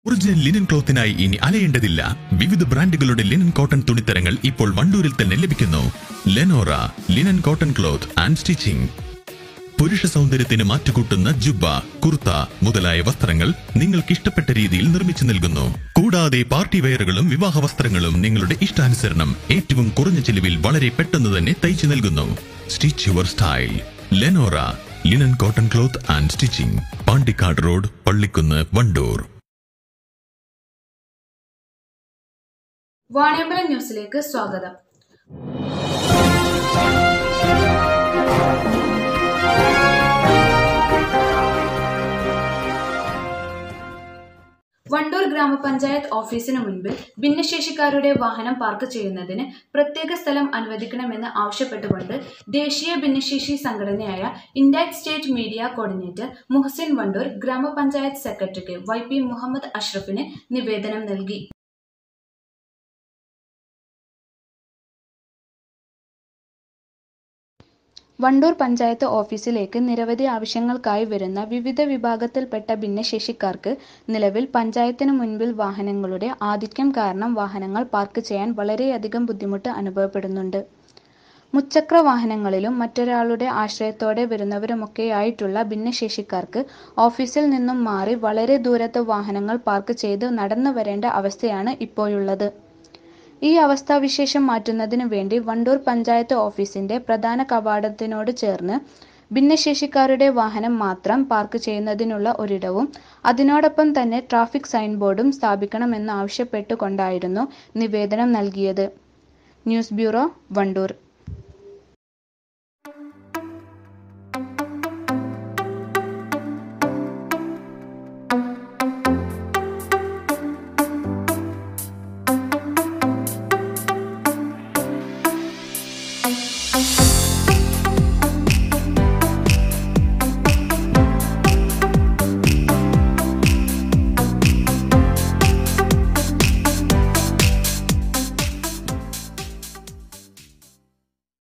original linen ക്ലോത്തിനായി ഇനി അലയേണ്ടതില്ല വിവിധ ബ്രാൻഡുകളുടെ ലിനൻ കോട്ടൺ തുണിത്തരങ്ങൾ ഇപ്പോൾ വണ്ടൂരിൽ തന്നെ ലഭിക്കുന്നു Lenora linen cotton cloth and stitching പുരുഷ സൗന്ദര്യത്തിന് മാറ്റുകൂട്ടുന്ന ജുബ്ബ കുർത്ത മുതലായ വസ്ത്രങ്ങൾ നിങ്ങൾക്ക് ഇഷ്ടപ്പെട്ട രീതിയിൽ നിർമ്മിച്ചു നൽകുന്നു കൂടാതെ പാർട്ടി വെയറുകളും വിവാഹ വസ്ത്രങ്ങളും നിങ്ങളുടെ ഇഷ്ടാനുസരണം ഏറ്റവും കുറഞ്ഞ ചെലവിൽ വളരെ പെട്ടെന്ന് തന്നെ തയ്ച്ചു നൽകുന്നു stitch your style Lenora linen cotton cloth and stitching Pandikkad road Pallikkunnu Wandoor Vaniyambalam ന്യൂസിലേക്ക് സ്വാഗതം വണ്ടൂർ ഗ്രാമപഞ്ചായത്ത് ഓഫീസിന് മുൻപിൽ ഭിന്നശേഷിക്കാരുടെ വാഹനം പാർക്ക് ചെയ്യുന്നതിന് പ്രത്യേക സ്ഥലം അനുവദിക്കണമെന്ന് ആവശ്യപ്പെട്ടുകൊണ്ട് ദേശീയ ഭിന്നശേഷി സംഘടനയായ Indact state media coordinator Muhasin Wandoor ഗ്രാമപഞ്ചായത്ത് സെക്രട്ടറിക്ക് വൈ പി മുഹമ്മദ് അഷ്റഫിന് നിവേദനം നൽകി വണ്ടൂർ പഞ്ചായത്ത് ഓഫീസിലേക്ക് നിരവധി ആവശ്യങ്ങൾക്കായി വരുന്ന വിവിധ വിഭാഗത്തിൽപ്പെട്ട ഭിന്നശേഷിക്കാർക്ക് നിലവിൽ പഞ്ചായത്തിന് മുൻപിൽ വാഹനങ്ങളുടെ ആധിക്യം കാരണം വാഹനങ്ങൾ പാർക്ക് ചെയ്യാൻ വളരെയധികം ബുദ്ധിമുട്ട് അനുഭവപ്പെടുന്നുണ്ട് മുച്ചക്ര വാഹനങ്ങളിലും മറ്റൊരാളുടെ ആശ്രയത്തോടെ വരുന്നവരുമൊക്കെയായിട്ടുള്ള ഭിന്നശേഷിക്കാർക്ക് ഓഫീസിൽ നിന്നും മാറി വളരെ ദൂരത്ത് വാഹനങ്ങൾ പാർക്ക് ചെയ്ത് നടന്നു വരേണ്ട അവസ്ഥയാണ് ഇപ്പോഴുള്ളത് ഈ അവസ്ഥാവിശേഷം മാറ്റുന്നതിനു വേണ്ടി വണ്ടൂർ പഞ്ചായത്ത് ഓഫീസിന്റെ പ്രധാന കവാടത്തിനോട് ചേർന്ന് ഭിന്നശേഷിക്കാരുടെ വാഹനം മാത്രം പാർക്ക് ചെയ്യുന്നതിനുള്ള ഒരിടവും അതിനോടൊപ്പം തന്നെ ട്രാഫിക് സൈൻ ബോർഡും സ്ഥാപിക്കണമെന്ന് ആവശ്യപ്പെട്ടുകൊണ്ടായിരുന്നു നിവേദനം നൽകിയത് ന്യൂസ് ബ്യൂറോ വണ്ടൂർ